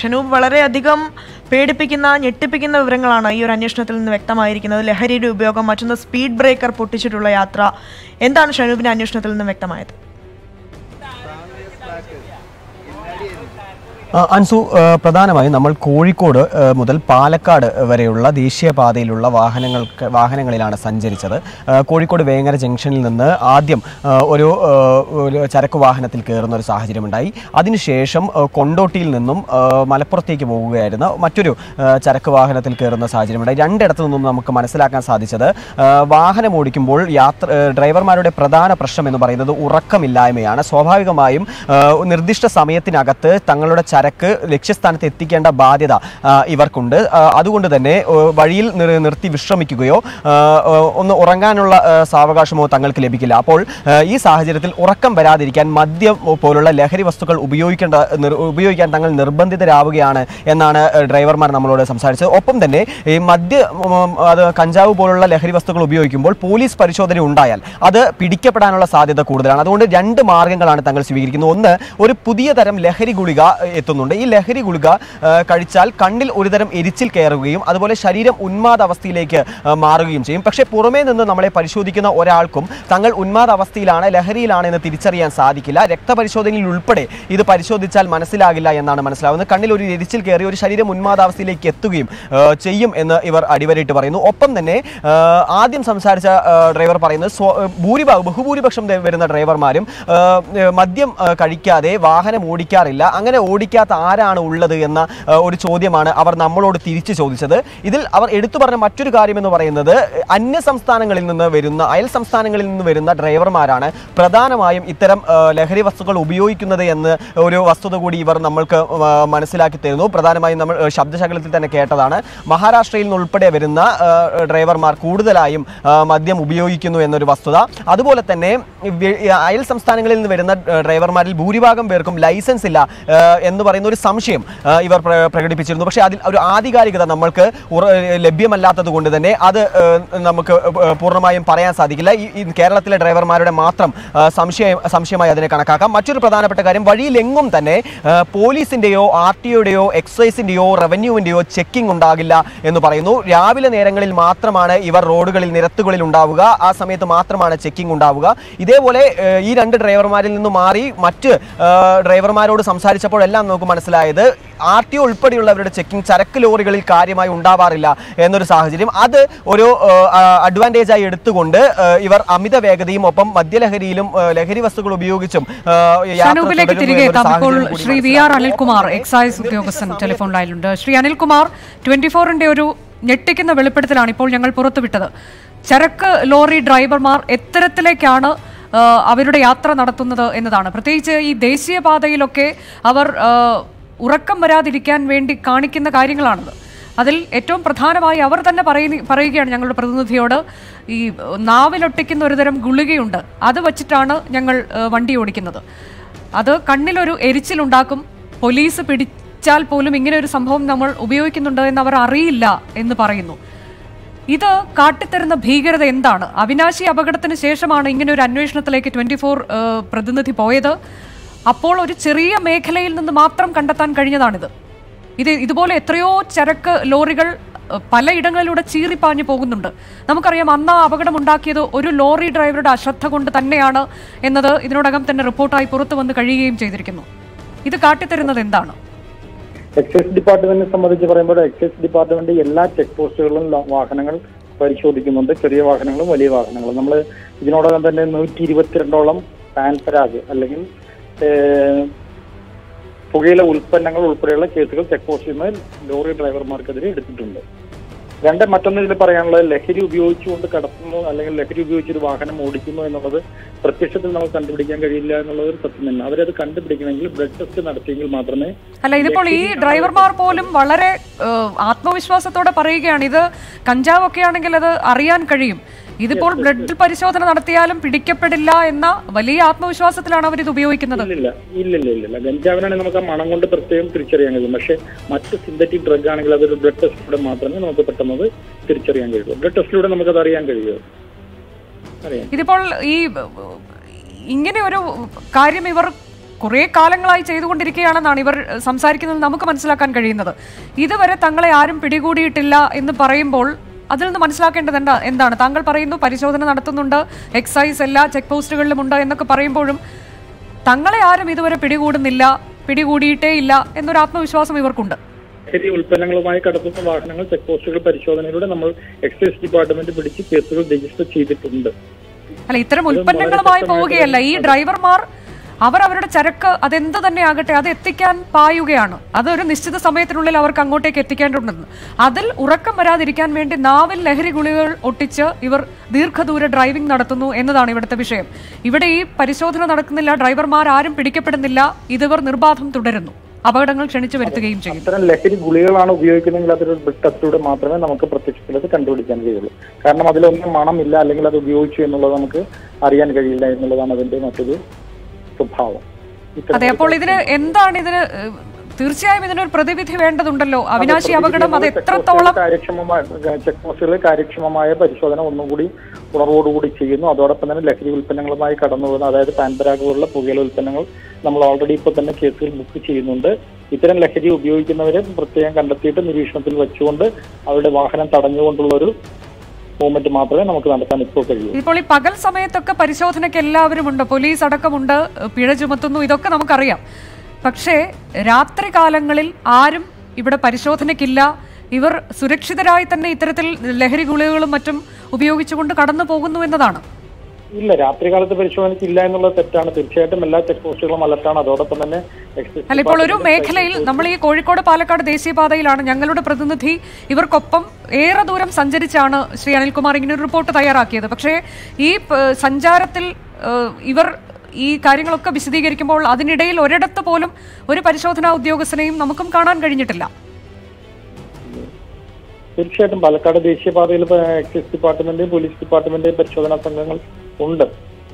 ഷനൂബ് വളരെയധികം പേടിപ്പിക്കുന്ന ഞെട്ടിപ്പിക്കുന്ന വിവരങ്ങളാണ് ഈ ഒരു അന്വേഷണത്തിൽ നിന്ന് വ്യക്തമായിരിക്കുന്നത് ലഹരിയുടെ ഉപയോഗം മറ്റൊന്ന് സ്പീഡ് ബ്രേക്കർ പൊട്ടിച്ചിട്ടുള്ള യാത്ര എന്താണ് ഷനൂബിന്റെ അന്വേഷണത്തിൽ നിന്ന് വ്യക്തമായത് ആ, അൻസു ആ, പ്രധാനമായും നമ്മൾ കോഴിക്കോട് ആ, മുതൽ പാലക്കാട് വരെയുള്ള ദേശീയപാതയിലുള്ള വാഹനങ്ങൾക്ക് വാഹനങ്ങളിലാണ് സഞ്ചരിച്ചത് ആ, കോഴിക്കോട് വേങ്ങര ജംഗ്ഷനിൽ നിന്ന് ആദ്യം ആ, ഒരു ആ, ഒരു ചരക്ക് വാഹനത്തിൽ കയറുന്ന ഒരു സാഹചര്യമുണ്ടായി അതിനുശേഷം ആ, കൊണ്ടോട്ടിയിൽ നിന്നും ആ, മലപ്പുറത്തേക്ക് പോകുകയായിരുന്ന മറ്റൊരു ആ, ചരക്ക് വാഹനത്തിൽ കയറുന്ന സാഹചര്യമുണ്ടായി രണ്ടിടത്തു നിന്നും നമുക്ക് മനസ്സിലാക്കാൻ സാധിച്ചത് ആ, വാഹനം ഓടിക്കുമ്പോൾ യാത്ര ആ, ഡ്രൈവർമാരുടെ പ്രധാന പ്രശ്നം എന്ന് പറയുന്നത് ഉറക്കമില്ലായ്മയാണ് സ്വാഭാവികമായും ആ, നിർദ്ദിഷ്ട സമയത്തിനകത്ത് തങ്ങളുടെ ചരക്ക് ലക്ഷ്യസ്ഥാനത്ത് എത്തിക്കേണ്ട ബാധ്യത ആ, ഇവർക്കുണ്ട് ആ, അതുകൊണ്ട് തന്നെ ആ, വഴിയിൽ നിർ- നിർത്തി വിശ്രമിക്കുകയോ ആ, ആ, ഒന്ന് ഉറങ്ങാനുള്ള ആ, സാവകാശമോ തങ്ങൾക്ക് ലഭിക്കില്ല അപ്പോൾ ആ, ഈ സാഹചര്യത്തിൽ ഉറക്കം വരാതിരിക്കാൻ മദ്യം പോലുള്ള ലഹരി വസ്തുക്കൾ ഉപയോഗിക്കേണ്ട നിർ- ഉപയോഗിക്കാൻ തങ്ങൾ നിർബന്ധിതരാവുകയാണ് എന്നാണ് ആ, ഡ്രൈവർമാർ നമ്മളോട് സംസാരിച്ചത് ഒപ്പം തന്നെ ഈ മദ്യ ഉം, അത് കഞ്ചാവ് പോലുള്ള ലഹരി വസ്തുക്കൾ ഉപയോഗിക്കുമ്പോൾ പോലീസ് പരിശോധന ഉണ്ടായാൽ അത് പിടിക്കപ്പെടാനുള്ള സാധ്യത കൂടുതലാണ് അതുകൊണ്ട് രണ്ട് മാർഗങ്ങളാണ് തങ്ങൾ സ്വീകരിക്കുന്നത് ഒന്ന് ഒരു പുതിയ തരം ലഹരി ഗുളിക ഏഹ്, എത്തുന്നുണ്ട് ഈ ലഹരി ഗുളിക ഏഹ്, കഴിച്ചാൽ കണ്ണിൽ ഒരുതരം എരിച്ചിൽ കയറുകയും അതുപോലെ ശരീരം ഉന്മാദ അവസ്ഥയിലേക്ക് ഏഹ്, മാറുകയും ചെയ്യും പക്ഷേ പുറമേ നിന്ന് നമ്മളെ പരിശോധിക്കുന്ന ഒരാൾക്കും തങ്ങൾ ഉന്മാദ അവസ്ഥയിലാണ് ലഹരിയിലാണ് എന്ന് തിരിച്ചറിയാൻ സാധിക്കില്ല രക്തപരിശോധനയിൽ ഉൾപ്പെടെ ഇത് പരിശോധിച്ചാൽ മനസ്സിലാകില്ല എന്നാണ് മനസ്സിലാവുന്നത് കണ്ണിൽ ഒരു എരിച്ചിൽ കയറി ഒരു ശരീരം ഉന്മാദാവസ്ഥയിലേക്ക് എത്തുകയും ഏഹ്, ചെയ്യും എന്ന് ഇവർ അടിവരയിട്ട് പറയുന്നു ഒപ്പം തന്നെ ഏഹ്, ആദ്യം സംസാരിച്ച ഏഹ്, ഡ്രൈവർ പറയുന്നത് സ്വ- ഏഹ്, ഭൂരിഭാഗം ബഹുഭൂരിപക്ഷം ദേ വരുന്ന ഡ്രൈവർമാരും ഏഹ്, ഏഹ്, മദ്യം ഏഹ്, കഴിക്കാതെ വാഹനം ഓടിക്കാറില്ല അങ്ങനെ ഓടിക്കാത്ത ആരാണ് ഉള്ളത് എന്ന ഏഹ്, ഒരു ചോദ്യമാണ് അവർ നമ്മളോട് തിരിച്ചു ചോദിച്ചത് ഇതിൽ അവർ എടുത്തു പറഞ്ഞ മറ്റൊരു കാര്യം എന്ന് പറയുന്നത് ഏഹ്, അന്യ സംസ്ഥാനങ്ങളിൽ നിന്ന് വരുന്ന അയൽ സംസ്ഥാനങ്ങളിൽ നിന്ന് വരുന്ന ഡ്രൈവർമാരാണ് പ്രധാനമായും ഇത്തരം ഏഹ്, ലഹരി വസ്തുക്കൾ ഉപയോഗിക്കുന്നത് എന്ന് ഒരു വസ്തുത കൂടി ഇവർ നമ്മൾക്ക് ഏഹ്, മനസ്സിലാക്കി തരുന്നു പ്രധാനമായും നമ്മൾ ഏഹ്, ശബ്ദശകലത്തിൽ തന്നെ കേട്ടതാണ് മഹാരാഷ്ട്രയിൽ നിന്ന് ഉൾപ്പെടെ വരുന്ന ഏഹ്, ഡ്രൈവർമാർ കൂടുതലായും ഏഹ്, മദ്യം ഉപയോഗിക്കുന്നു എന്നൊരു വസ്തുത അതുപോലെ തന്നെ വെ- അയൽ സംസ്ഥാനങ്ങളിൽ നിന്ന് വരുന്ന ഏഹ്, ഡ്രൈവർമാരിൽ ഭൂരിഭാഗം പേർക്കും ലൈസൻസ് ഇല്ല ഏഹ്, എന്ന് പറയുന്ന ഒരു സംശയം ഏഹ്, ഇവർ പ്ര- പ്രകടിപ്പിച്ചിരുന്നു പക്ഷേ അതിൽ ഒരു ആധികാരികത നമ്മൾക്ക് ഉറ- ലഭ്യമല്ലാത്തത് കൊണ്ട് തന്നെ അത് ഏഹ്, നമുക്ക് ഏഹ്, പൂർണ്ണമായും പറയാൻ സാധിക്കില്ല ഈ ഈ കേരളത്തിലെ ഡ്രൈവർമാരുടെ മാത്രം ഏഹ്, സംശയം സംശയമായി അതിനെ കണക്കാക്കാം മറ്റൊരു പ്രധാനപ്പെട്ട കാര്യം വഴിയിലെങ്ങും തന്നെ ഏഹ്, പോലീസിന്റെയോ ആർ ടി ഒയുടെയോ എക്സൈസിന്റെയോ റവന്യൂവിന്റെയോ ചെക്കിംഗ് ഉണ്ടാകില്ല എന്ന് പറയുന്നു രാവിലെ നേരങ്ങളിൽ മാത്രമാണ് ഇവർ റോഡുകളിൽ നിരത്തുകളിൽ ഉണ്ടാവുക ആ സമയത്ത് മാത്രമാണ് ചെക്കിംഗ് ഉണ്ടാവുക ഇതേപോലെ ഏഹ്, ഈ രണ്ട് ഡ്രൈവർമാരിൽ നിന്ന് മാറി മറ്റ് ഏഹ്, ഡ്രൈവർമാരോട് സംസാരിച്ചപ്പോഴെല്ലാം നമുക്ക് മനസ്സിലായത് ആർ ടി ഒ ഉൾപ്പെടെയുള്ളവരുടെ ചെക്കിംഗ് ചരക്ക് ലോറികളിൽ കാര്യമായി ഉണ്ടാവാറില്ല എന്നൊരു സാഹചര്യം അത് ഒരു അഡ്വാൻറ്റേജ് ആയി എടുത്തുകൊണ്ട് ഏഹ്, ഇവർ അമിത വേഗതയും ഒപ്പം മദ്യലഹരിയിലും ഏഹ്, ലഹരി വസ്തുക്കൾ ഉപയോഗിച്ചും ഏഹ്, യാത്ര ഷനൂബിലേക്ക് തുടരുന്നു തിരികെ എന്നൊരു എത്താം ഇപ്പോൾ സാഹചര്യം കൂടി Shri V R Anilkumar excise ഉദ്യോഗസ്ഥൻ ടെലിഫോൺ ലൈനിലുണ്ട് ശ്രീ അനിൽകുമാർ ട്വന്റി ഫോറിന്റെ ഒരു ഞെട്ടിക്കുന്ന വെളിപ്പെടുത്തലാണ് ഇപ്പോൾ ഞങ്ങൾ പുറത്തുവിട്ടത് ചരക്ക് ലോറി ഡ്രൈവർമാർ എത്തരത്തിലേക്കാണ് ആ, അവരുടെ യാത്ര നടത്തുന്നത് എന്നതാണ് പ്രത്യേകിച്ച് ഈ ദേശീയപാതയിലൊക്കെ അവർ ആ, ഉറക്കം വരാതിരിക്കാൻ വേണ്ടി കാണിക്കുന്ന കാര്യങ്ങളാണത് അതിൽ ഏറ്റവും പ്രധാനമായി അവർ തന്നെ പറയുന്ന പറയുകയാണ് ഞങ്ങളുടെ പ്രതിനിധിയോട് ഈ നാവിലൊട്ടിക്കുന്ന ഒരുതരം ഗുളികയുണ്ട് അത് വച്ചിട്ടാണ് ഞങ്ങൾ ആ, വണ്ടി ഓടിക്കുന്നത് അത് കണ്ണിലൊരു എരിച്ചിലുണ്ടാക്കും പോലീസ് പിടിച്ചാൽ പോലും ഇങ്ങനെ ഒരു സംഭവം നമ്മൾ ഉപയോഗിക്കുന്നുണ്ട് എന്ന് അവർ അറിയില്ല എന്ന് പറയുന്നു ഇത് കാട്ടിത്തരുന്ന ഭീകരത എന്താണ് അവിനാശി അപകടത്തിന് ശേഷമാണ് ഇങ്ങനെ ഒരു അന്വേഷണത്തിലേക്ക് ട്വന്റി ഫോർ പ്രതിനിധി പോയത് അപ്പോൾ ഒരു ചെറിയ മേഖലയിൽ നിന്ന് മാത്രം കണ്ടെത്താൻ കഴിഞ്ഞതാണിത് ഇത് ഇതുപോലെ എത്രയോ ചരക്ക് ലോറികൾ ഏഹ്, പലയിടങ്ങളിലൂടെ ചീറിപ്പാഞ്ഞു പോകുന്നുണ്ട് നമുക്കറിയാം അന്ന് ആ അപകടം ഉണ്ടാക്കിയത് ഒരു ലോറി ഡ്രൈവറുടെ അശ്രദ്ധ കൊണ്ട് തന്നെയാണ് എന്നത് ഇതിനോടകം തന്നെ റിപ്പോർട്ടായി പുറത്തു വന്ന് കഴിയുകയും ചെയ്തിരിക്കുന്നു ഇത് കാട്ടിത്തരുന്നത് എന്താണ് എക്സൈസ് ഡിപ്പാർട്ട്മെന്റിനെ സംബന്ധിച്ച് പറയുമ്പോൾ എക്സൈസ് ഡിപ്പാർട്ട്മെന്റ് എല്ലാ ചെക്ക് പോസ്റ്റുകളിലും ല- വാഹനങ്ങൾ പരിശോധിക്കുന്നുണ്ട് ചെറിയ വാഹനങ്ങളും വലിയ വാഹനങ്ങളും നമ്മൾ ഇതിനോടകം തന്നെ നൂറ്റി ഇരുപത്തിരണ്ടോളം പാൻ പരാഗ് അല്ലെങ്കിൽ ഏഹ്, പുകയില ഉൽപ്പന്നങ്ങൾ ഉൾപ്പെടെയുള്ള കേസുകൾ ചെക്ക് പോസ്റ്റിൽ നിന്ന് ലോറി ഡ്രൈവർമാർക്കെതിരെ എടുത്തിട്ടുണ്ട് രണ്ട് മറ്റൊന്ന് ഇതിൽ പറയാനുള്ളത് ലഹരി ഉപയോഗിച്ചുകൊണ്ട് കടത്തുന്നു അല്ലെങ്കിൽ ലഹരി ഉപയോഗിച്ച് ഒരു വാഹനം ഓടിക്കുന്നു എന്നുള്ളത് പ്രത്യക്ഷത്തിൽ നമുക്ക് കണ്ടുപിടിക്കാൻ കഴിയില്ല എന്നുള്ളത് ഒരു സത്യം തന്നെ അവരത് കണ്ടുപിടിക്കണമെങ്കിൽ ബ്ലഡ് ടെസ്റ്റ് നടത്തിയെങ്കിൽ മാത്രമേ അല്ല ഇതിപ്പോൾ ഈ ഡ്രൈവർമാർ പോലും വളരെ ഏഹ്, ആത്മവിശ്വാസത്തോടെ പറയുകയാണ് ഇത് കഞ്ചാവൊക്കെ ആണെങ്കിൽ അത് അറിയാൻ കഴിയും ഇതിപ്പോൾ ബ്ലഡ് പരിശോധന നടത്തിയാലും പിടിക്കപ്പെടില്ല എന്ന വലിയ ആത്മവിശ്വാസത്തിലാണ് അവർ ഇത് ഉപയോഗിക്കുന്നത് ഇല്ലില്ല ഇല്ലില്ല ഇല്ലില്ല ഗഞ്ചാവിനാണെങ്കിൽ നമുക്ക് ആ മണം കൊണ്ട് പ്രത്യേകം തിരിച്ചറിയാൻ കഴിയും പക്ഷേ മറ്റ് സിന്തറ്റിക് ഡ്രഗ് ആണെങ്കിൽ അതൊരു ബ്ലഡ് ടെസ്റ്റിലൂടെ മാത്രമേ നമുക്ക് പെട്ടെന്ന് തിരിച്ചറിയാൻ കഴിയുള്ളൂ ബ്ലഡ് ടെസ്റ്റിലൂടെ നമുക്കത് അറിയാൻ കഴിയുമോ അറിയാം ഇതിപ്പോൾ ഈ ഏഹ്, ഇങ്ങനെ ഒരു കാര്യം ഇവർ കുറേ കാലങ്ങളായി ചെയ്തുകൊണ്ടിരിക്കുകയാണെന്നാണ് ഇവർ ഏഹ്, സംസാരിക്കുന്നത് നമുക്ക് മനസ്സിലാക്കാൻ കഴിയുന്നത് ഇതുവരെ തങ്ങളെ ആരും പിടികൂടിയിട്ടില്ല എന്ന് പറയുമ്പോൾ അതിൽ നിന്ന് മനസ്സിലാക്കേണ്ടത് എന്താ എന്താണ് താങ്കൾ പറയുന്നു പരിശോധന നടത്തുന്നുണ്ട് എക്സൈസ് എല്ലാ ചെക്ക് പോസ്റ്റുകളിലും ഉണ്ട് എന്നൊക്കെ പറയുമ്പോഴും തങ്ങളെ ആരും ഇതുവരെ പിടികൂടുന്നില്ല പിടികൂടിയിട്ടേ ഇല്ല എന്നൊരു ആത്മവിശ്വാസം ഇവർക്കുണ്ട് ലഹരി ഉൽപ്പന്നങ്ങളുമായി കടത്തുന്ന വാഹനങ്ങൾ ചെക്ക് പോസ്റ്റുകൾ പരിശോധനയിലൂടെ നമ്മൾ എക്സൈസ് ഡിപ്പാർട്ട്മെന്റ് പിടിച്ച് കേസുകൾ രജിസ്റ്റർ ചെയ്തിട്ടുണ്ട് അല്ല ഇത്തരം ഉൽപ്പന്നങ്ങളുമായി പോവുകയല്ല ഈ ഡ്രൈവർമാർ അവർ അവരുടെ ചരക്ക് അതെന്ത് തന്നെ ആകട്ടെ അത് എത്തിക്കാൻ പായുകയാണ് അതൊരു നിശ്ചിത സമയത്തിനുള്ളിൽ അവർക്ക് അങ്ങോട്ടേക്ക് എത്തിക്കേണ്ടതുണ്ടെന്ന് അതിൽ ഉറക്കം വരാതിരിക്കാൻ വേണ്ടി നാവിൽ ലഹരി ഗുളികകൾ ഒട്ടിച്ച് ഇവർ ദീർഘദൂര ഡ്രൈവിംഗ് നടത്തുന്നു എന്നതാണ് ഇവിടുത്തെ വിഷയം ഇവിടെ ഈ പരിശോധന നടക്കുന്നില്ല ഡ്രൈവർമാർ ആരും പിടിക്കപ്പെടുന്നില്ല ഇതിവർ നിർബാധം തുടരുന്നു അപകടങ്ങൾ ക്ഷണിച്ചു വരുത്തുകയും ചെയ്യും അത്തരം ലഹരി ഗുളികകളാണ് ഉപയോഗിക്കുന്നതെങ്കിൽ അതൊരു ബ്ലഡ് ടെസ്റ്റിലൂടെ മാത്രമേ നമുക്ക് പ്രത്യക്ഷത്തിൽ അത് കണ്ടുപിടിക്കാൻ കഴിയുള്ളൂ കാരണം അതിലൊന്നും മണമില്ല അല്ലെങ്കിൽ അത് ഉപയോഗിച്ചു എന്നുള്ളത് നമുക്ക് അറിയാൻ കഴിയില്ല എന്നുള്ളതാണ് അതിന്റെ മറ്റൊരു സ്വഭാവം ഇത്തരം അതെ അപ്പോൾ ഇതിന് എന്താണ് ഇതിന് ഏഹ്, തീർച്ചയായും ഇതിനൊരു പ്രതിവിധി വേണ്ടതുണ്ടല്ലോ അവിനാശി അപകടം അത് എത്രത്തോളം കാര്യക്ഷമമായ ചെക്ക് പോസ്റ്റുകളിൽ കാര്യക്ഷമമായ പരിശോധന ഒന്നുകൂടി ഉണർവോടുകൂടി ചെയ്യുന്നു അതോടൊപ്പം തന്നെ ലഹരി ഉൽപ്പന്നങ്ങളുമായി കടന്നു പോകുന്ന അതായത് പാൻപരാഗ് പോലുള്ള പുകയില ഉൽപ്പന്നങ്ങൾ നമ്മൾ ഓൾറെഡി ഇപ്പോൾ തന്നെ കേസുകൾ ബുക്ക് ചെയ്യുന്നുണ്ട് ഇത്തരം ലഹരി ഉപയോഗിക്കുന്നവരെ പ്രത്യേകം കണ്ടെത്തിയിട്ട് നിരീക്ഷണത്തിൽ വെച്ചുകൊണ്ട് അവരുടെ വാഹനം തടഞ്ഞുകൊണ്ടുള്ള ഒരു മൂവ്മെന്റ് മാത്രമേ നമുക്ക് നടത്താൻ ഇപ്പോൾ കഴിയൂ ഇപ്പോൾ ഈ പകൽ സമയത്തൊക്കെ പരിശോധനയ്ക്ക് എല്ലാവരും ഉണ്ട് പോലീസ് അടക്കമുണ്ട് പിഴ ചുമത്തുന്നു ഇതൊക്കെ നമുക്കറിയാം പക്ഷേ രാത്രി കാലങ്ങളിൽ ആരും ഇവിടെ പരിശോധനയ്ക്കില്ല ഇവർ സുരക്ഷിതരായി തന്നെ ഇത്തരത്തിൽ ലഹരി ഗുളികകളും മറ്റും ഉപയോഗിച്ചുകൊണ്ട് കടന്നു പോകുന്നു എന്നതാണ് ഇല്ല രാത്രികാലത്ത് പരിശോധനയ്ക്ക് ഇല്ല എന്നുള്ളത് തെറ്റാണ് തീർച്ചയായിട്ടും എല്ലാ ചെക്ക് പോസ്റ്റുകളും അലർട്ടാണ് അതോടൊപ്പം തന്നെ എക്സൈസ് അല്ല ഇപ്പോൾ ഒരു ഡിപ്പാർട്ട്മെന്റ് മേഖലയിൽ നമ്മൾ ഈ കോഴിക്കോട് പാലക്കാട് ദേശീയപാതയിലാണ് ഞങ്ങളുടെ പ്രതിനിധി ഇവർക്കൊപ്പം ഏറെ ദൂരം സഞ്ചരിച്ചാണ് ശ്രീ അനിൽകുമാർ ഇങ്ങനെ ഒരു റിപ്പോർട്ട് തയ്യാറാക്കിയത് പക്ഷേ ഈ പ- സഞ്ചാരത്തിൽ ഏഹ്, ഇവർ ഈ കാര്യങ്ങളൊക്കെ വിശദീകരിക്കുമ്പോൾ അതിനിടയിൽ ഒരിടത്ത് പോലും ഒരു പരിശോധനാ ഉദ്യോഗസ്ഥനെയും നമുക്കും കാണാൻ കഴിഞ്ഞിട്ടില്ല തീർച്ചയായിട്ടും പാലക്കാട് ദേശീയപാതയിൽ ഇപ്പൊ എക്സൈസ് ഡിപ്പാർട്ട്മെന്റും പോലീസ് ഡിപ്പാർട്ട്മെന്റും പരിശോധനാ സംഘങ്ങൾ ഉണ്ട്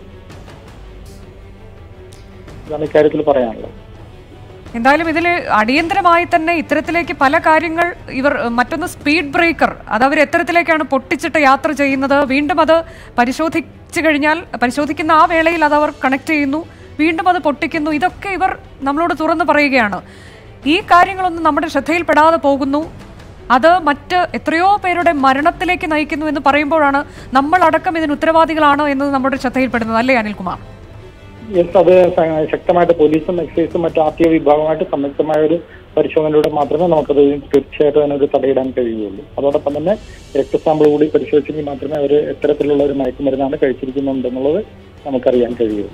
ഇതാണ് ഇക്കാര്യത്തിൽ പറയാനുള്ളത് എന്തായാലും ഇതിൽ അടിയന്തരമായി തന്നെ ഇത്തരത്തിലേക്ക് പല കാര്യങ്ങൾ ഇവർ ഏഹ്, മറ്റൊന്ന് സ്പീഡ് ബ്രേക്കർ അത് അവർ എത്തരത്തിലേക്കാണ് പൊട്ടിച്ചിട്ട് യാത്ര ചെയ്യുന്നത് വീണ്ടും അത് പരിശോധിച്ചു കഴിഞ്ഞാൽ പരിശോധിക്കുന്ന ആ വേളയിൽ അത് അവർ കണക്ട് ചെയ്യുന്നു വീണ്ടും അത് പൊട്ടിക്കുന്നു ഇതൊക്കെ ഇവർ നമ്മളോട് തുറന്നു പറയുകയാണ് ഈ കാര്യങ്ങളൊന്നും നമ്മുടെ ശ്രദ്ധയിൽപ്പെടാതെ പോകുന്നു അത് മറ്റ് എത്രയോ പേരുടെ മരണത്തിലേക്ക് നയിക്കുന്നു എന്ന് പറയുമ്പോഴാണ് നമ്മൾ അടക്കം ഇതിന് ഉത്തരവാദികളാണ് എന്നത് നമ്മുടെ ശ്രദ്ധയിൽപ്പെടുന്നത് അല്ലേ അനിൽകുമാർ യെസ് അത് സ- ശക്തമായിട്ട് പോലീസും എക്സൈസും മറ്റു ആർ ടി ഒ വിഭാഗമായിട്ട് സംയുക്തമായ ഒരു പരിശോധനയിലൂടെ മാത്രമേ നമുക്കത് തീർച്ചയായിട്ടും അതിനൊരു തടയിടാൻ കഴിയുള്ളൂ അതോടൊപ്പം തന്നെ രക്തസാമ്പിൾ കൂടി പരിശോധിച്ചെങ്കിൽ മാത്രമേ അവർ എത്തരത്തിലുള്ള ഒരു മയക്കുമരുന്നാണ് കഴിച്ചിരിക്കുന്നുണ്ടെന്നുള്ളത് നമുക്കറിയാൻ കഴിയുള്ളൂ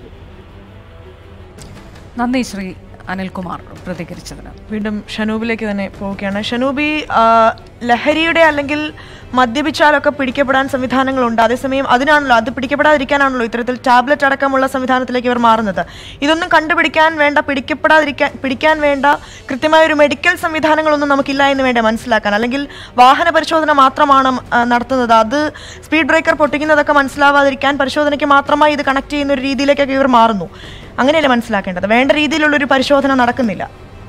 നന്ദി ശ്രീ അനിൽകുമാർ പ്രതികരിച്ചതിന് വീണ്ടും ഷനൂബിലേക്ക് തന്നെ പോവുകയാണ് ഷനൂബി ആ, ലഹരിയുടെ അല്ലെങ്കിൽ മദ്യപിച്ചാലൊക്കെ പിടിക്കപ്പെടാൻ സംവിധാനങ്ങളുണ്ട് അതേസമയം അതിനാണല്ലോ അത് പിടിക്കപ്പെടാതിരിക്കാനാണല്ലോ ഇത്തരത്തിൽ ടാബ്ലറ്റ് അടക്കമുള്ള സംവിധാനത്തിലേക്ക് ഇവർ മാറുന്നത് ഇതൊന്നും കണ്ടുപിടിക്കാൻ വേണ്ട പിടിക്കപ്പെടാതിരിക്കാൻ പിടിക്കാൻ വേണ്ട കൃത്യമായ ഒരു മെഡിക്കൽ സംവിധാനങ്ങളൊന്നും നമുക്കില്ല എന്ന് വേണ്ട മനസ്സിലാക്കാൻ അല്ലെങ്കിൽ വാഹന പരിശോധന മാത്രമാണ് ആ, നടത്തുന്നത് അത് സ്പീഡ് ബ്രേക്കർ പൊട്ടിക്കുന്നതൊക്കെ മനസ്സിലാവാതിരിക്കാൻ പരിശോധനയ്ക്ക് മാത്രമായി ഇത് കണക്ട് ചെയ്യുന്ന ഒരു രീതിയിലേക്കൊക്കെ ഇവർ മാറുന്നു അങ്ങനെയല്ലേ മനസ്സിലാക്കേണ്ടത് വേണ്ട രീതിയിലുള്ള ഒരു പരിശോധന നടക്കുന്നില്ല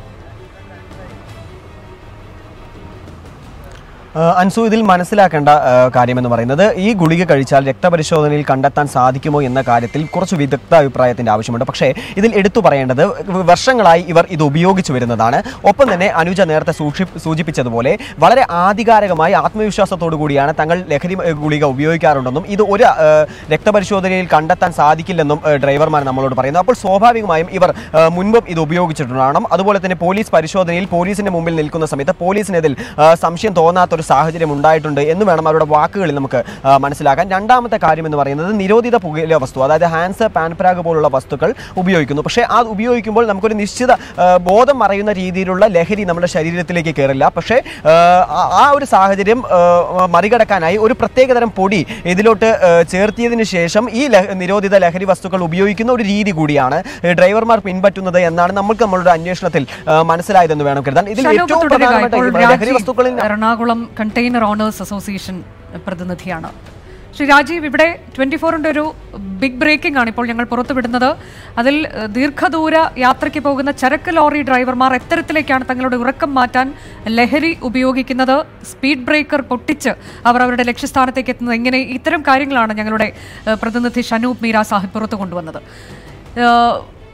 ആ, അൻസു ഇതിൽ മനസ്സിലാക്കേണ്ട ആ, കാര്യമെന്ന് പറയുന്നത് ഈ ഗുളിക കഴിച്ചാൽ രക്തപരിശോധനയിൽ കണ്ടെത്താൻ സാധിക്കുമോ എന്ന കാര്യത്തിൽ കുറച്ച് വിദഗ്ധ അഭിപ്രായത്തിന്റെ ആവശ്യമുണ്ട് പക്ഷേ ഇതിൽ എടുത്തു പറയേണ്ടത് വർഷങ്ങളായി ഇവർ ഇത് ഉപയോഗിച്ചു വരുന്നതാണ് ഒപ്പം തന്നെ അനുജ നേരത്തെ സൂക്ഷി സൂചിപ്പിച്ചതുപോലെ വളരെ ആധികാരികമായി ആത്മവിശ്വാസത്തോടു കൂടിയാണ് തങ്ങൾ ലഹരി ഏ, ഗുളിക ഉപയോഗിക്കാറുണ്ടെന്നും ഇത് ഒരു ആ, രക്തപരിശോധനയിൽ കണ്ടെത്താൻ സാധിക്കില്ലെന്നും ഏ, ഡ്രൈവർമാർ നമ്മളോട് പറയുന്നു അപ്പോൾ സ്വാഭാവികമായും ഇവർ ആ, മുൻപും ഇത് ഉപയോഗിച്ചിട്ടുണ്ടാകണം അതുപോലെ തന്നെ പോലീസ് പരിശോധനയിൽ പോലീസിന്റെ മുമ്പിൽ നിൽക്കുന്ന സമയത്ത് പോലീസിന് ഇതിൽ ആ, സംശയം തോന്നാത്തൊരു സാഹചര്യം ഉണ്ടായിട്ടുണ്ട് എന്ന് വേണം അവരുടെ വാക്കുകളിൽ നമുക്ക് ആ, മനസ്സിലാക്കാൻ രണ്ടാമത്തെ കാര്യം എന്ന് പറയുന്നത് നിരോധിത പുകയില വസ്തു അതായത് ഹാൻസ് പാൻപരാഗ് പോലുള്ള വസ്തുക്കൾ ഉപയോഗിക്കുന്നു പക്ഷേ അത് ഉപയോഗിക്കുമ്പോൾ നമുക്കൊരു നിശ്ചിത ആ, ബോധം മറയുന്ന രീതിയിലുള്ള ലഹരി നമ്മുടെ ശരീരത്തിലേക്ക് കയറില്ല പക്ഷേ ആ, ആ- ആ ഒരു സാഹചര്യം ആ, മറികടക്കാനായി ഒരു പ്രത്യേകതരം പൊടി ഇതിലോട്ട് ആ, ചേർത്തിയതിന് ശേഷം ഈ ലഹ- നിരോധിത ലഹരി വസ്തുക്കൾ ഉപയോഗിക്കുന്ന ഒരു രീതി കൂടിയാണ് ഈ ഡ്രൈവർമാർ പിൻപറ്റുന്നത് എന്നാണ് നമുക്ക് നമ്മളുടെ അന്വേഷണത്തിൽ ആ, മനസ്സിലായതെന്ന് വേണം കരുതാൻ ഇതിൽ ഷനൂപ് ഏറ്റവും തുടരുക. പ്രധാനപ്പെട്ട ഇപ്പോൾ ഈ ലഹരി രാജീവ് വസ്തുക്കളിൽ എറണാകുളം കണ്ടെയ്നർ ഓണേഴ്സ് അസോസിയേഷൻ പ്രതിനിധിയാണ് ശ്രീ രാജീവ് ഇവിടെ ട്വന്റി ഫോറിന്റെ ഒരു ബിഗ് ബ്രേക്കിംഗ് ആണ് ഇപ്പോൾ ഞങ്ങൾ പുറത്തുവിടുന്നത് അതിൽ ഏഹ്, ദീർഘദൂര യാത്രയ്ക്ക് പോകുന്ന ചരക്ക് ലോറി ഡ്രൈവർമാർ എത്തരത്തിലേക്കാണ് തങ്ങളുടെ ഉറക്കം മാറ്റാൻ ലഹരി ഉപയോഗിക്കുന്നത് സ്പീഡ് ബ്രേക്കർ പൊട്ടിച്ച് അവർ അവരുടെ ലക്ഷ്യസ്ഥാനത്തേക്ക് എത്തുന്നത് എങ്ങനെ ഇത്തരം കാര്യങ്ങളാണ് ഞങ്ങളുടെ ഏഹ്, പ്രതിനിധി ഷനൂപ് മീര സാഹിബ് പുറത്തു കൊണ്ടുവന്നത് ഏഹ്,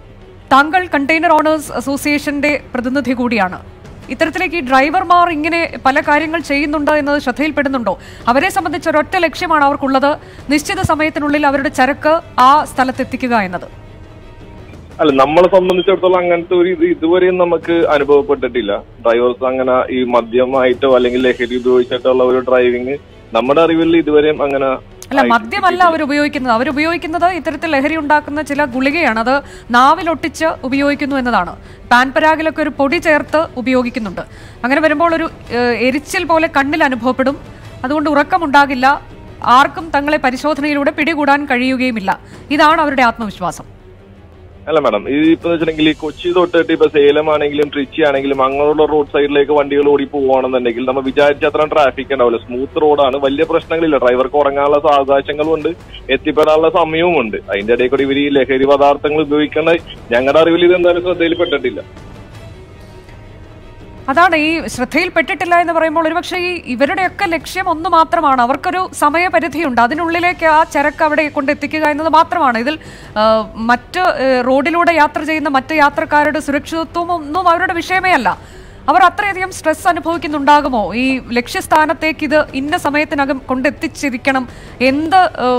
താങ്കൾ കണ്ടെയ്നർ ഓണേഴ്സ് അസോസിയേഷന്റെ പ്രതിനിധി കൂടിയാണ് ഇത്തരത്തിലേക്ക് ഈ ഡ്രൈവർമാർ ഇങ്ങനെ പല കാര്യങ്ങൾ ചെയ്യുന്നുണ്ട് എന്നത് ശ്രദ്ധയിൽപ്പെടുന്നുണ്ടോ അവരെ സംബന്ധിച്ച് ഒരൊറ്റ ലക്ഷ്യമാണ് അവർക്കുള്ളത് നിശ്ചിത സമയത്തിനുള്ളിൽ അവരുടെ ചരക്ക് ആ സ്ഥലത്തെത്തിക്കുക എന്നത് അല്ല നമ്മളെ സംബന്ധിച്ചിടത്തോളം അങ്ങനത്തെ ഒരു ഇത് ഇതുവരെയും നമുക്ക് അനുഭവപ്പെട്ടിട്ടില്ല ഡ്രൈവേഴ്സ് അങ്ങനെ ഈ മദ്യമായിട്ടോ അല്ലെങ്കിൽ ലഹരി ഉപയോഗിച്ചിട്ടുള്ള ഒരു ഡ്രൈവിംഗ് നമ്മുടെ അറിവിൽ ഇതുവരെയും അങ്ങനെ അല്ല ആയിട്ട് മദ്യമല്ല അവർ ഉപയോഗിക്കുന്നത് അവർ ഉപയോഗിക്കുന്നത് ഇത്തരത്തിൽ ലഹരി ഉണ്ടാക്കുന്ന ചില ഗുളികയാണ് അത് നാവിലൊട്ടിച്ച് ഉപയോഗിക്കുന്നു എന്നതാണ് പാൻപരാഗിലൊക്കെ ഒരു പൊടി ചേർത്ത് ഉപയോഗിക്കുന്നുണ്ട് അങ്ങനെ വരുമ്പോൾ ഒരു ഏഹ്, എരിച്ചിൽ പോലെ കണ്ണിൽ അനുഭവപ്പെടും അതുകൊണ്ട് ഉറക്കമുണ്ടാകില്ല ആർക്കും തങ്ങളെ പരിശോധനയിലൂടെ പിടികൂടാൻ കഴിയുകയുമില്ല ഇതാണ് അവരുടെ ആത്മവിശ്വാസം അല്ല മാഡം ഇത് ഇപ്പൊ വെച്ചിട്ടുണ്ടെങ്കിൽ ഈ കൊച്ചി തൊട്ടിട്ട് ഇപ്പൊ സേലം ആണെങ്കിലും ട്രിച്ചി ആണെങ്കിലും അങ്ങനെയുള്ള റോഡ് സൈഡിലേക്ക് വണ്ടികൾ ഓടി പോവുകയാണെന്നുണ്ടെങ്കിൽ നമ്മൾ വിചാരിച്ച അത്ര ട്രാഫിക് ഉണ്ടാവില്ല സ്മൂത്ത് റോഡാണ് വലിയ പ്രശ്നങ്ങളില്ല ഡ്രൈവർക്ക് ഉറങ്ങാനുള്ള അവകാശങ്ങളും ഉണ്ട് എത്തിപ്പെടാനുള്ള സമയവും ഉണ്ട് അതിന്റെ ഇടയിൽ കൂടി ഇവർ ഈ ലഹരി പദാർത്ഥങ്ങൾ ഉപയോഗിക്കേണ്ട ഞങ്ങളുടെ അറിവിൽ ഇത് എന്തായാലും ശ്രദ്ധയിൽപ്പെട്ടിട്ടില്ല അതാണ് ഈ ശ്രദ്ധയിൽപ്പെട്ടിട്ടില്ല എന്ന് പറയുമ്പോൾ ഒരുപക്ഷെ ഈ ഇവരുടെയൊക്കെ ലക്ഷ്യം ഒന്ന് മാത്രമാണ് അവർക്കൊരു സമയപരിധിയുണ്ട് അതിനുള്ളിലേക്ക് ആ ചരക്ക് അവിടെ കൊണ്ടെത്തിക്കുക എന്നത് മാത്രമാണ് ഇതിൽ ആ, മറ്റ് ഏ, റോഡിലൂടെ യാത്ര ചെയ്യുന്ന മറ്റ് യാത്രക്കാരുടെ സുരക്ഷിതത്വം ഒന്നും അവരുടെ വിഷയമേ അല്ല അവർ അത്രയധികം സ്ട്രെസ് അനുഭവിക്കുന്നുണ്ടാകുമോ ഈ ലക്ഷ്യസ്ഥാനത്തേക്ക് ഇത് ഇന്ന സമയത്തിനകം കൊണ്ടെത്തിച്ചിരിക്കണം എന്ത് ഏ,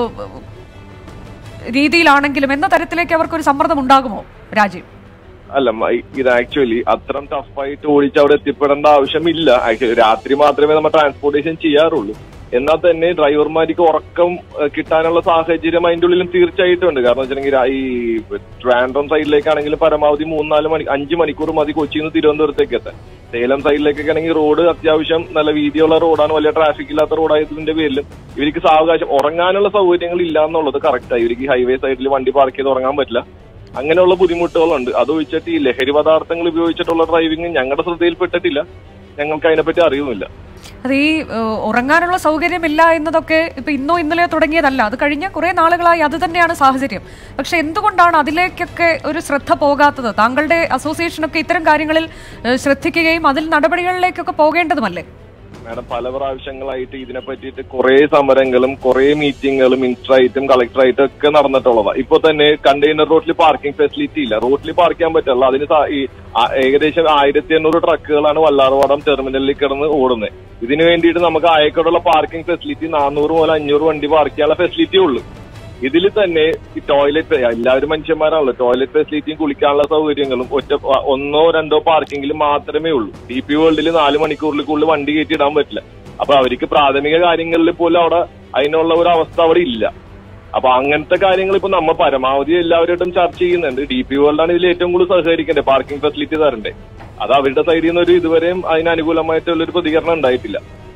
രീതിയിലാണെങ്കിലും എന്ന തരത്തിലേക്ക് അവർക്കൊരു സമ്മർദ്ദം ഉണ്ടാകുമോ രാജീവ് അല്ല മ- ഇത് ആക്ച്വലി അത്രയും ടഫായിട്ട് ഓടിച്ച് അവിടെ എത്തിപ്പെടേണ്ട ആവശ്യമില്ല ആക്ച്വലി രാത്രി മാത്രമേ നമ്മൾ ട്രാൻസ്പോർട്ടേഷൻ ചെയ്യാറുള്ളൂ എന്നാൽ തന്നെ ഡ്രൈവർമാർക്ക് ഉറക്കം ഏഹ്, കിട്ടാനുള്ള സാഹചര്യം അതിന്റെ ഉള്ളിലും തീർച്ചയായിട്ടും ഉണ്ട് കാരണം വെച്ചിട്ടുണ്ടെങ്കിൽ ഈ ട്രാൻഡ്രം സൈഡിലേക്കാണെങ്കിലും പരമാവധി മൂന്നാല് മണി അഞ്ച് മണിക്കൂർ മതി കൊച്ചിയിൽ നിന്ന് തിരുവനന്തപുരത്തേക്ക് എത്താൻ സേലം സൈഡിലേക്കൊക്കെ ആണെങ്കിൽ റോഡ് അത്യാവശ്യം നല്ല വീതിയുള്ള റോഡാണ് വലിയ ട്രാഫിക് ഇല്ലാത്ത റോഡായതിന്റെ പേരിലും ഇവർക്ക് സാവകാശം ഉറങ്ങാനുള്ള സൗകര്യങ്ങൾ ഇല്ല എന്നുള്ളത് കറക്റ്റായി ഇവർക്ക് ഹൈവേ സൈഡിൽ വണ്ടി പാർക്ക് ചെയ്ത് ഉറങ്ങാൻ പറ്റില്ല അങ്ങനെയുള്ള ബുദ്ധിമുട്ടുകളുണ്ട് അത് ഒഴിച്ചിട്ട് ഈ ലഹരി പദാർത്ഥങ്ങൾ ഉപയോഗിച്ചിട്ടുള്ള ഡ്രൈവിംഗ് ഞങ്ങളുടെ ശ്രദ്ധയിൽപ്പെട്ടിട്ടില്ല ഞങ്ങൾക്ക് അതിനെപ്പറ്റി അറിയുമില്ല അത് ഈ ഏഹ്, ഉറങ്ങാനുള്ള സൗകര്യമില്ല എന്നതൊക്കെ ഇപ്പൊ ഇന്നോ ഇന്നലെയോ തുടങ്ങിയതല്ല അത് കഴിഞ്ഞ കുറെ നാളുകളായി അത് തന്നെയാണ് സാഹചര്യം പക്ഷെ എന്തുകൊണ്ടാണ് അതിലേക്കൊക്കെ ഒരു ശ്രദ്ധ പോകാത്തത് താങ്കളുടെ അസോസിയേഷനൊക്കെ ഇത്തരം കാര്യങ്ങളിൽ ഏഹ്, ശ്രദ്ധിക്കുകയും അതിൽ നടപടികളിലേക്കൊക്കെ പോകേണ്ടതുമല്ലേ മാഡം പല പ്രാവശ്യങ്ങളായിട്ട് ഇതിനെ പറ്റിയിട്ട് കുറെ സമരങ്ങളും കുറെ മീറ്റിങ്ങുകളും മിനിസ്റ്ററായിട്ടും കളക്ടറായിട്ടും ഒക്കെ നടന്നിട്ടുള്ളതാ ഇപ്പൊ തന്നെ കണ്ടെയ്നർ റോഡിൽ പാർക്കിംഗ് ഫെസിലിറ്റി ഇല്ല റോഡിൽ പാർക്ക് ചെയ്യാൻ പറ്റില്ല അതിന് സാ- ഈ ആ- ഏകദേശം ആയിരത്തി എണ്ണൂറ് ട്രക്കുകളാണ് വല്ലാർവാടം ടെർമിനലിൽ കിടന്ന് ഓടുന്നത് ഇതിനു വേണ്ടിയിട്ട് നമുക്ക് ആയക്കോടുള്ള പാർക്കിംഗ് ഫെസിലിറ്റി നാനൂറ് മുതൽ അഞ്ഞൂറ് വണ്ടി പാർക്ക് ചെയ്യാനുള്ള ഫെസിലിറ്റി ഉള്ളൂ ഇതിൽ തന്നെ ഈ ടോയ്ലറ്റ് എല്ലാവരും മനുഷ്യന്മാരാണല്ലോ ടോയ്ലറ്റ് ഫെസിലിറ്റിയും കുളിക്കാനുള്ള സൗകര്യങ്ങളും ഒറ്റ ഒന്നോ രണ്ടോ പാർക്കിങ്ങിൽ മാത്രമേ ഉള്ളൂ ഡി പി വേൾഡിൽ നാല് മണിക്കൂറിൽ കൂടുതൽ വണ്ടി കയറ്റി ഇടാൻ പറ്റില്ല അപ്പൊ അവർക്ക് പ്രാഥമിക കാര്യങ്ങളിൽ പോലും അവിടെ അതിനുള്ള ഒരു അവസ്ഥ അവിടെ ഇല്ല അപ്പൊ അങ്ങനത്തെ കാര്യങ്ങൾ ഇപ്പൊ നമ്മൾ പരമാവധി എല്ലാവരുമായിട്ടും ചർച്ച ചെയ്യുന്നുണ്ട് ഡി പി വേൾഡാണ് ഇതിൽ ഏറ്റവും കൂടുതൽ സഹകരിക്കേണ്ടത് പാർക്കിംഗ് ഫെസിലിറ്റി തരണ്ടേ അത് അവരുടെ സൈഡിൽ നിന്ന് ഒരു ഇതുവരെയും അതിന് അനുകൂലമായിട്ടുള്ള ഒരു പ്രതികരണം ഉണ്ടായിട്ടില്ല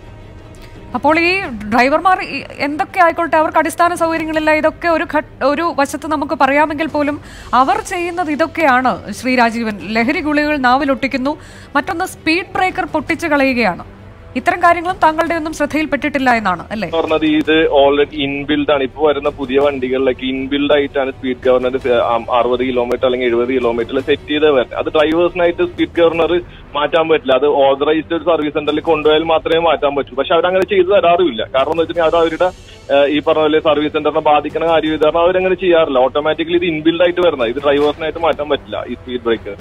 അപ്പോൾ ഈ ഡ്രൈവർമാർ ഈ എന്തൊക്കെ ആയിക്കോട്ടെ അവർക്ക് അടിസ്ഥാന സൗകര്യങ്ങളില്ല ഇതൊക്കെ ഒരു ഘട്ട് ഒരു വശത്ത് നമുക്ക് പറയാമെങ്കിൽ പോലും അവർ ചെയ്യുന്നത് ഇതൊക്കെയാണ് ശ്രീ രാജീവൻ ലഹരി ഗുളികൾ നാവിലൊട്ടിക്കുന്നു മറ്റൊന്ന് സ്പീഡ് ബ്രേക്കർ പൊട്ടിച്ച് കളയുകയാണ് ഇത്തരം കാര്യങ്ങളും താങ്കളുടെ ഒന്നും ശ്രദ്ധയിൽപ്പെട്ടിട്ടില്ല എന്നാണ് അല്ലേ പറഞ്ഞത് ഇത് ഓൾറെഡി ഇൻബിൽഡ് ആണ് ഇപ്പൊ വരുന്ന പുതിയ വണ്ടികളിലൊക്കെ ഇൻബിൽഡ് ആയിട്ടാണ് സ്പീഡ് ഗവർണർ അറുപത് കിലോമീറ്റർ അല്ലെങ്കിൽ എഴുപത് കിലോമീറ്റർ സെറ്റ് ചെയ്ത് വരുന്നത് അത് ഡ്രൈവേഴ്സിനായിട്ട് സ്പീഡ് ഗവർണർ മാറ്റാൻ പറ്റില്ല അത് ഓതറൈസ്ഡ് ഒരു സർവീസ് സെന്ററിൽ കൊണ്ടുപോയാൽ മാത്രമേ മാറ്റാൻ പറ്റൂ പക്ഷെ അവരങ്ങനെ ചെയ്തു തരാറുമില്ല കാരണം എന്ന് വെച്ചിട്ടുണ്ടെങ്കിൽ അത് അവരുടെ ഏഹ്, ഈ പറഞ്ഞ പോലെ സർവീസ് സെന്ററിനെ ബാധിക്കുന്ന കാര്യം ഇത് കാരണം അവരങ്ങനെ ചെയ്യാറില്ല ഓട്ടോമാറ്റിക്കലി ഇത് ഇൻബിൽഡ് ആയിട്ട് വരുന്നത് ഇത് ഡ്രൈവേഴ്സിനായിട്ട് മാറ്റാൻ പറ്റില്ല ഈ സ്പീഡ് ബ്രേക്ക്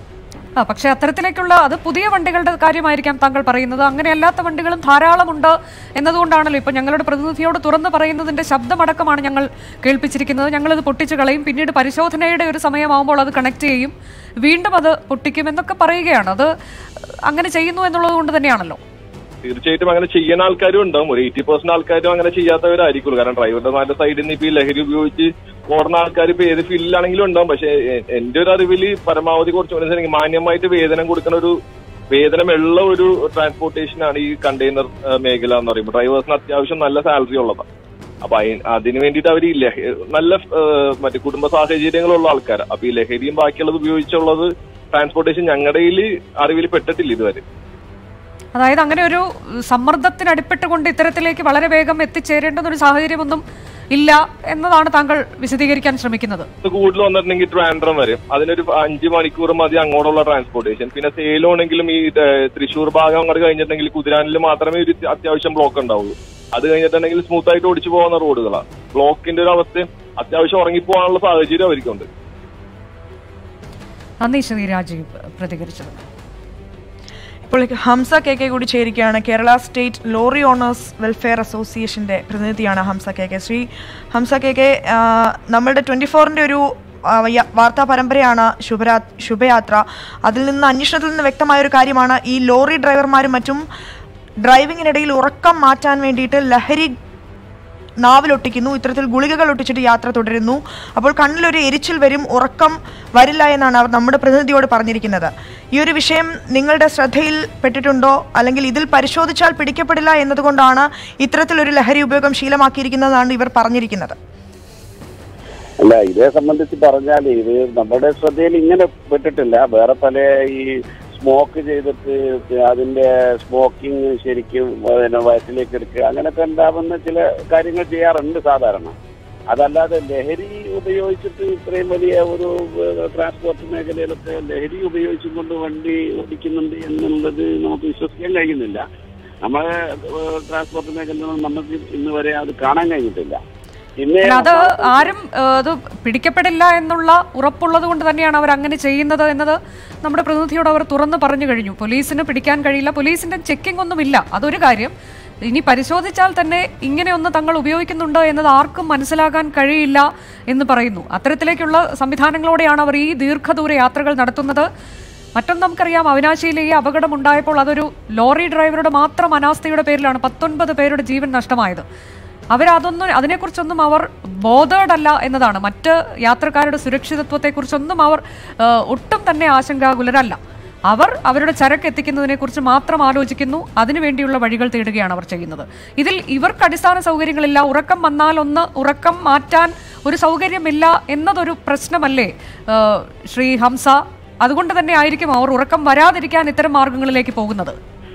ആ പക്ഷെ അത്തരത്തിലേക്കുള്ള അത് പുതിയ വണ്ടികളുടെ കാര്യമായിരിക്കാം താങ്കൾ പറയുന്നത് അങ്ങനെയല്ലാത്ത വണ്ടികളും ധാരാളമുണ്ട് എന്നതുകൊണ്ടാണല്ലോ ഇപ്പൊ ഞങ്ങളുടെ പ്രതിനിധിയോട് തുറന്നു പറയുന്നതിന്റെ ശബ്ദമടക്കമാണ് ഞങ്ങൾ കേൾപ്പിച്ചിരിക്കുന്നത് ഞങ്ങളിത് പൊട്ടിച്ചു കളയും പിന്നീട് പരിശോധനയുടെ ഒരു സമയമാകുമ്പോൾ അത് കണക്ട് ചെയ്യും വീണ്ടും അത് പൊട്ടിക്കും എന്നൊക്കെ പറയുകയാണ് അത് അങ്ങനെ ചെയ്യുന്നു എന്നുള്ളത് കൊണ്ട് തന്നെയാണല്ലോ തീർച്ചയായിട്ടും അങ്ങനെ ചെയ്യുന്ന ആൾക്കാരും ഉണ്ടാവും ഒരു എയ്റ്റി പെർസെന്റ് ആൾക്കാരും അങ്ങനെ ചെയ്യാത്തവരായിരിക്കുള്ളൂ കാരണം ഡ്രൈവറുടെ നല്ല സൈഡിൽ നിന്ന് ഇപ്പൊ ഈ ലഹരി ഉപയോഗിച്ച് ഓടുന്ന ആൾക്കാർ ഇപ്പൊ ഏത് ഫീൽഡിലാണെങ്കിലും ഉണ്ടാവും പക്ഷെ എ- എന്റെ ഒരു അറിവിൽ പരമാവധി കുറച്ച് മനസ്സിലാക്കി മാന്യമായിട്ട് വേതനം കൊടുക്കുന്ന ഒരു വേതനമുള്ള ഒരു ട്രാൻസ്പോർട്ടേഷൻ ആണ് ഈ കണ്ടെയ്നർ മേഖല എന്ന് പറയുമ്പോൾ ഡ്രൈവേഴ്സിന് അത്യാവശ്യം നല്ല സാലറി ഉള്ളതാണ് അപ്പൊ അയി- അതിന് വേണ്ടിയിട്ട് അവർ നല്ല ഏഹ്, മറ്റേ കുടുംബ സാഹചര്യങ്ങളുള്ള ആൾക്കാരാണ് അപ്പൊ ഈ ലഹരിയും ബാക്കിയുള്ളത് ഉപയോഗിച്ചുള്ളത് ട്രാൻസ്പോർട്ടേഷൻ ഞങ്ങളുടെ അറിവിൽ പെട്ടിട്ടില്ല ഇതുവരെ അതായത് അങ്ങനെ ഒരു സമ്മർദ്ദത്തിന് അടിപ്പെട്ടുകൊണ്ട് ഇത്തരത്തിലേക്ക് വളരെ വേഗം എത്തിച്ചേരേണ്ടുന്ന ഒരു സാഹചര്യമൊന്നും ഇല്ല എന്നതാണ് താങ്കൾ വിശദീകരിക്കാൻ ശ്രമിക്കുന്നത് ഇത് കൂടുതൽ വന്നിട്ടുണ്ടെങ്കിൽ ട്രാൻഡ്രം വരും അതിനൊരു അഞ്ച് മണിക്കൂർ മതി അങ്ങോട്ടുള്ള ട്രാൻസ്പോർട്ടേഷൻ പിന്നെ സേലോണെങ്കിലും ഈ ഏഹ്, തൃശ്ശൂർ ഭാഗം അങ്ങോട്ട് കഴിഞ്ഞിട്ടുണ്ടെങ്കിൽ കുതിരാനിൽ മാത്രമേ ഒരു അത്യാവശ്യം ബ്ലോക്ക് ഉണ്ടാവുള്ളൂ അത് കഴിഞ്ഞിട്ടുണ്ടെങ്കിൽ സ്മൂത്ത് ആയിട്ട് ഓടിച്ചു പോകുന്ന റോഡുകളാണ് ബ്ലോക്കിന്റെ ഒരു അവസ്ഥ അത്യാവശ്യം ഉറങ്ങിപ്പോകാനുള്ള സാഹചര്യം അവർക്കുണ്ട് നന്ദി ശ്രീ രാജീവ് പ്രതികരിച്ചത് ഇപ്പോൾ ഹംസ കെ കെ കൂടി ചേരുകയാണ് Kerala state lorry owners welfare അസോസിയേഷന്റെ പ്രതിനിധിയാണ് Hamsa K K Shri Hamsa K K ആ, നമ്മളുടെ ട്വന്റി ഫോറിന്റെ ഒരു ആ, യ- വാർത്താ പരമ്പരയാണ് ശുഭരാ ശുഭയാത്ര അതിൽ നിന്ന് അന്വേഷണത്തിൽ നിന്ന് വ്യക്തമായ ഒരു കാര്യമാണ് ഈ ലോറി ഡ്രൈവർമാരും മറ്റും ഡ്രൈവിങ്ങിനിടയിൽ ഉറക്കം മാറ്റാൻ വേണ്ടിയിട്ട് ലഹരി നാവിലൊട്ടിക്കുന്നു ഇത്തരത്തിൽ ഗുളികകൾ ഒട്ടിച്ചിട്ട് യാത്ര തുടരുന്നു അപ്പോൾ കണ്ണിലൊരു എരിച്ചിൽ വരും ഉറക്കം വരില്ല എന്നാണ് അവർ നമ്മുടെ പ്രതിനിധിയോട് പറഞ്ഞിരിക്കുന്നത് ഈ ഒരു വിഷയം നിങ്ങളുടെ ശ്രദ്ധയിൽ പെട്ടിട്ടുണ്ടോ അല്ലെങ്കിൽ ഇതിൽ പരിശോധിച്ചാൽ പിടിക്കപ്പെടില്ല എന്നതുകൊണ്ടാണ് ഇത്തരത്തിലൊരു ലഹരി ഉപയോഗം ശീലമാക്കിയിരിക്കുന്നതാണ് ഇവർ പറഞ്ഞിരിക്കുന്നത് അല്ല ഇതേ സംബന്ധിച്ച് പറഞ്ഞാൽ ഇത് നമ്മുടെ ശ്രദ്ധയിൽ ഇങ്ങനെ പെട്ടിട്ടില്ല വേറെ പല ഈ സ്മോക്ക് ചെയ്തിട്ട് അതിന്റെ സ്മോക്കിംഗ് ശരിക്കും പിന്നെ വയറ്റിലേക്ക് എടുക്കുക അങ്ങനെയൊക്കെ ഉണ്ടാവുന്ന ചില കാര്യങ്ങൾ ചെയ്യാറുണ്ട് സാധാരണ അതല്ലാതെ ലഹരി ഉപയോഗിച്ചിട്ട് ഇത്രയും വലിയ ഒരു ട്രാൻസ്പോർട്ട് മേഖലയിലൊക്കെ ലഹരി ഉപയോഗിച്ചുകൊണ്ട് വണ്ടി ഓടിക്കുന്നുണ്ട് എന്നുള്ളത് നമുക്ക് വിശ്വസിക്കാൻ കഴിയുന്നില്ല നമ്മളെ ട്രാൻസ്പോർട്ട് മേഖലയിൽ നമുക്ക് ഇന്ന് വരെ അത് കാണാൻ കഴിഞ്ഞിട്ടില്ല പിന്നെ അല്ല, അത് ആരും ഏ, അത് പിടിക്കപ്പെടില്ല എന്നുള്ള ഉറപ്പുള്ളത് കൊണ്ട് തന്നെയാണ് അവർ അങ്ങനെ ചെയ്യുന്നത് എന്നത് നമ്മുടെ പ്രതിനിധിയോട് അവർ തുറന്നു പറഞ്ഞു കഴിഞ്ഞു പോലീസിന് പിടിക്കാൻ കഴിയില്ല പോലീസിന്റെ ചെക്കിംഗ് ഒന്നുമില്ല അതൊരു കാര്യം ഇനി പരിശോധിച്ചാൽ തന്നെ ഇങ്ങനെയൊന്ന് തങ്ങൾ ഉപയോഗിക്കുന്നുണ്ട് എന്നത് ആർക്കും മനസ്സിലാക്കാൻ കഴിയില്ല എന്ന് പറയുന്നു അത്തരത്തിലേക്കുള്ള സംവിധാനങ്ങളോടെയാണ് അവർ ഈ ദീർഘദൂര യാത്രകൾ നടത്തുന്നത് മറ്റൊന്ന് നമുക്കറിയാം അവിനാശിയിലെ ഈ അപകടമുണ്ടായപ്പോൾ അതൊരു ലോറി ഡ്രൈവറുടെ മാത്രം അനാസ്ഥയുടെ പേരിലാണ് പത്തൊൻപത് പേരുടെ ജീവൻ നഷ്ടമായത് അവരതൊന്നും അതിനെക്കുറിച്ചൊന്നും അവർ ബോധേഡ് അല്ല എന്നതാണ് മറ്റ് യാത്രക്കാരുടെ സുരക്ഷിതത്വത്തെക്കുറിച്ചൊന്നും അവർ ആ, ഒട്ടും തന്നെ ആശങ്കാകുലരല്ല അവർ അവരുടെ ചരക്ക് എത്തിക്കുന്നതിനെക്കുറിച്ച് മാത്രം ആലോചിക്കുന്നു അതിനുവേണ്ടിയുള്ള വഴികൾ തേടുകയാണ് അവർ ചെയ്യുന്നത് ഇതിൽ ഇവർക്ക് അടിസ്ഥാന സൗകര്യങ്ങളില്ല ഉറക്കം വന്നാൽ ഒന്ന് ഉറക്കം മാറ്റാൻ ഒരു സൗകര്യമില്ല എന്നതൊരു പ്രശ്നമല്ലേ ആ, ശ്രീ ഹംസ അതുകൊണ്ട് തന്നെ ആയിരിക്കും അവർ ഉറക്കം വരാതിരിക്കാൻ ഇത്തരം മാർഗങ്ങളിലേക്ക് പോകുന്നത്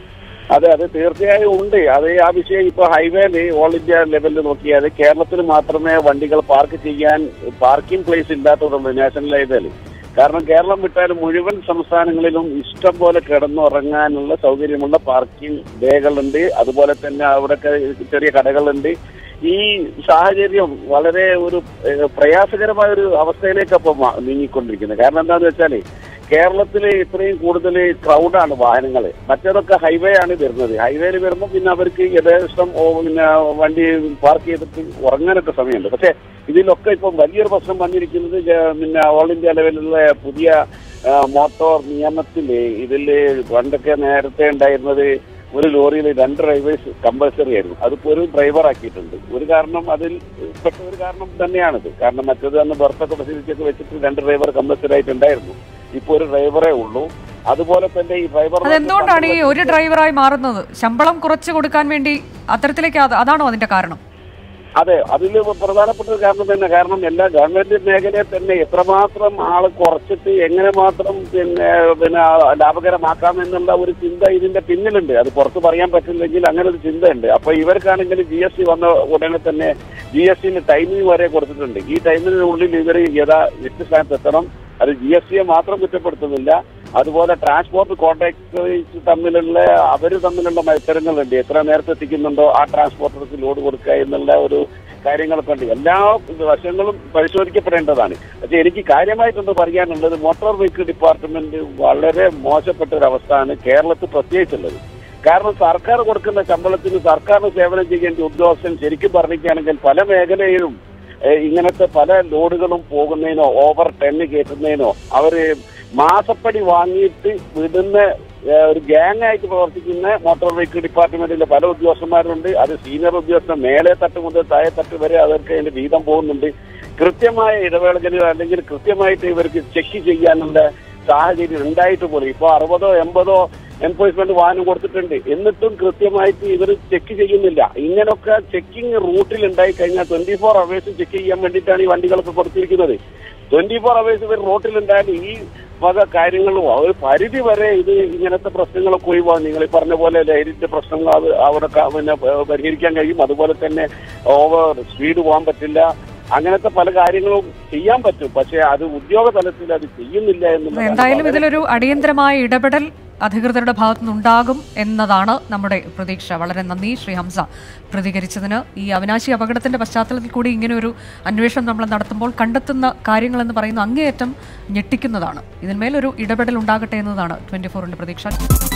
അതെ അത് തീർച്ചയായും ഉണ്ട് അത് ആ വിഷയം ഇപ്പൊ ഹൈവേയിൽ ഓൾ ഇന്ത്യ ലെവലിൽ നോക്കിയാൽ കേരളത്തിൽ മാത്രമേ വണ്ടികൾ പാർക്ക് ചെയ്യാൻ പാർക്കിംഗ് പ്ലേസ് ഇല്ലാത്തതുള്ളൂ നാഷണൽ ഹൈവേയിൽ കാരണം കേരളം വിട്ടാൽ മുഴുവൻ സംസ്ഥാനങ്ങളിലും ഇഷ്ടം പോലെ കിടന്നുറങ്ങാനുള്ള സൗകര്യമുള്ള പാർക്കിംഗ് ഡേകളുണ്ട് അതുപോലെ തന്നെ അവിടെയൊക്കെ ചെറിയ കടകളുണ്ട് ഈ സാഹചര്യം വളരെ ഒരു ഏഹ്, പ്രയാസകരമായ ഒരു അവസ്ഥയിലേക്ക് അപ്പോൾ നീങ്ങിക്കൊണ്ടിരിക്കുന്നത് കാരണം എന്താണെന്ന് വെച്ചാൽ കേരളത്തിൽ ഇത്രയും കൂടുതൽ ക്രൗഡാണ് വാഹനങ്ങൾ മറ്റേതൊക്കെ ഹൈവേ ആണ് വരുന്നത് ഹൈവേയിൽ വരുമ്പോൾ പിന്നെ അവർക്ക് യഥേഷ്ടം ഓ, പിന്നെ വണ്ടി പാർക്ക് ചെയ്തിട്ട് ഉറങ്ങാനൊക്കെ സമയമുണ്ട് പക്ഷെ ഇതിലൊക്കെ ഇപ്പം വലിയൊരു പ്രശ്നം വന്നിരിക്കുന്നത് ജ- പിന്നെ ഓൾ ഇന്ത്യ ലെവലിലുള്ള പുതിയ ആ, മോട്ടോർ നിയമത്തിൽ ഇതിൽ പണ്ടൊക്കെ നേരത്തെ ഉണ്ടായിരുന്നത് ഒരു ലോറിയിൽ രണ്ട് ഡ്രൈവേഴ്സ് കമ്പൽസറി ആയിരുന്നു അതിപ്പോ ഒരു ഡ്രൈവർ ആക്കിയിട്ടുണ്ട് ഒരു കാരണം അതിൽ പെട്ട ഒരു കാരണം തന്നെയാണിത് കാരണം മറ്റേത് അന്ന് ബർത്തൊക്കെ ഫെസിലിറ്റിയൊക്കെ വെച്ചിട്ട് രണ്ട് ഡ്രൈവർ കമ്പൽസറി ആയിട്ടുണ്ടായിരുന്നു ഇപ്പൊ ഒരു ഡ്രൈവറേ ഉള്ളൂ അതുപോലെ തന്നെ ഈ ഡ്രൈവർ അതെന്തുകൊണ്ടാണ് ഈ ഒരു ഡ്രൈവറായി മാറുന്നത് ശമ്പളം കുറച്ച് കൊടുക്കാൻ വേണ്ടി അത്തരത്തിലേക്ക് അത് അതാണോ അതിന്റെ കാരണം അതെ അതിൽ പ്രധാനപ്പെട്ട ഒരു കാരണം തന്നെ കാരണം എല്ലാ ഗവൺമെന്റ് മേഖലയെ തന്നെ എത്രമാത്രം ആള് കുറച്ചിട്ട് എങ്ങനെ മാത്രം പിന്നെ പിന്നെ ലാഭകരമാക്കാം എന്നുള്ള ഒരു ചിന്ത ഇതിന്റെ പിന്നിലുണ്ട് അത് പുറത്ത് പറയാൻ പറ്റില്ലെങ്കിൽ അങ്ങനെ ഒരു ചിന്തയുണ്ട് അപ്പൊ ഇവർക്കാണെങ്കിൽ ജി എസ് ടി വന്ന ഉടനെ തന്നെ ജി എസ് ടിന് ടൈമിംഗ് വരെ കൊടുത്തിട്ടുണ്ട് ഈ ടൈമിനുള്ളിൽ ഇവർ യഥാ ലക്ഷ്യസ്ഥാനത്ത് എത്തണം അത് ജി എസ് ടിയെ മാത്രം കുറ്റപ്പെടുത്തുന്നില്ല അതുപോലെ ട്രാൻസ്പോർട്ട് കോൺട്രാക്ടേഴ്സ് തമ്മിലുള്ള അവർ തമ്മിലുള്ള മത്സരങ്ങളുണ്ട് എത്ര നേരത്തെ എത്തിക്കുന്നുണ്ടോ ആ ട്രാൻസ്പോർട്ടർക്ക് ലോഡ് കൊടുക്കുക എന്നുള്ള ഒരു കാര്യങ്ങളൊക്കെ ഉണ്ട് എല്ലാ വശങ്ങളും പരിശോധിക്കപ്പെടേണ്ടതാണ് പക്ഷെ എനിക്ക് കാര്യമായിട്ടൊന്ന് പറയാനുള്ളത് മോട്ടോർ വെഹിക്കിൾ ഡിപ്പാർട്ട്മെന്റ് വളരെ മോശപ്പെട്ട ഒരു അവസ്ഥയാണ് കേരളത്തിൽ പ്രത്യേകിച്ചുള്ളത് കാരണം സർക്കാർ കൊടുക്കുന്ന ശമ്പളത്തിന് സർക്കാരിന് സേവനം ചെയ്യേണ്ട ഉദ്യോഗസ്ഥൻ ശരിക്കും പറഞ്ഞിരിക്കുകയാണെങ്കിൽ പല മേഖലയിലും ഏഹ് ഇങ്ങനത്തെ പല ലോഡുകളും പോകുന്നതിനോ ഓവർ ടെന്ന് കയറ്റുന്നതിനോ അവര് മാസപ്പടി വാങ്ങിയിട്ട് വിടുന്ന ഏഹ് ഒരു ഗ്യാങ് ആയിട്ട് പ്രവർത്തിക്കുന്ന മോട്ടോർ വെഹിക്കിൾ ഡിപ്പാർട്ട്മെന്റിലെ പല ഉദ്യോഗസ്ഥന്മാരുണ്ട് അത് സീനിയർ ഉദ്യോഗസ്ഥർ മേലെ തട്ട് മുതൽ താഴെ തട്ട് വരെ അവർക്ക് അതിന്റെ വീതം പോകുന്നുണ്ട് കൃത്യമായ ഇടവേളകളിൽ അല്ലെങ്കിൽ കൃത്യമായിട്ട് ഇവർക്ക് ചെക്ക് ചെയ്യാനുള്ള സാഹചര്യം ഉണ്ടായിട്ട് പോലും ഇപ്പൊ അറുപതോ എൺപതോ എൻഫോഴ്സ്മെന്റ് വാഹനം കൊടുത്തിട്ടുണ്ട് എന്നിട്ടും കൃത്യമായിട്ട് ഇവർ ചെക്ക് ചെയ്യുന്നില്ല ഇങ്ങനൊക്കെ ചെക്കിംഗ് റൂട്ടിൽ ഉണ്ടായി കഴിഞ്ഞാൽ ട്വന്റി ഫോർ അവേഴ്സ് ചെക്ക് ചെയ്യാൻ വേണ്ടിയിട്ടാണ് ഈ വണ്ടികളൊക്കെ കൊടുത്തിരിക്കുന്നത് ട്വന്റി ഫോർ അവേഴ്സ് ഇവർ റോട്ടിലുണ്ടായാൽ ഈ വക കാര്യങ്ങളും ഒരു പരിധി വരെ ഇത് ഇങ്ങനത്തെ പ്രശ്നങ്ങളൊക്കെ ഒഴിവാകും നിങ്ങൾ ഈ പറഞ്ഞ പോലെ ലഹരിന്റെ പ്രശ്നങ്ങൾ അത് അവിടെ ക- പിന്നെ പരിഹരിക്കാൻ കഴിയും അതുപോലെ തന്നെ ഓവർ സ്പീഡ് പോകാൻ പറ്റില്ല അങ്ങനത്തെ പല കാര്യങ്ങളും ചെയ്യാൻ പറ്റും പക്ഷെ അത് ഉദ്യോഗ തലത്തിൽ അത് ചെയ്യുന്നില്ല എന്നുള്ളതാണ് എന്തായാലും വളരെ ഇതിലൊരു അടിയന്തരമായ ഇടപെടൽ അധികൃതരുടെ ഭാഗത്തുനിന്നുണ്ടാകും എന്നതാണ് നമ്മുടെ പ്രതീക്ഷ വളരെ നന്ദി ശ്രീ ഹംസ പ്രതികരിച്ചതിന് ഈ അവിനാശി അപകടത്തിന്റെ പശ്ചാത്തലത്തിൽ കൂടി ഇങ്ങനെ ഒരു അന്വേഷണം നമ്മൾ നടത്തുമ്പോൾ കണ്ടെത്തുന്ന കാര്യങ്ങൾ എന്ന് പറയുന്ന അങ്ങേയറ്റം ഞെട്ടിക്കുന്നതാണ് ഇതിന്മേലൊരു ഇടപെടൽ ഉണ്ടാകട്ടെ എന്നതാണ് ട്വന്റി ഫോറിന്റെ പ്രതീക്ഷ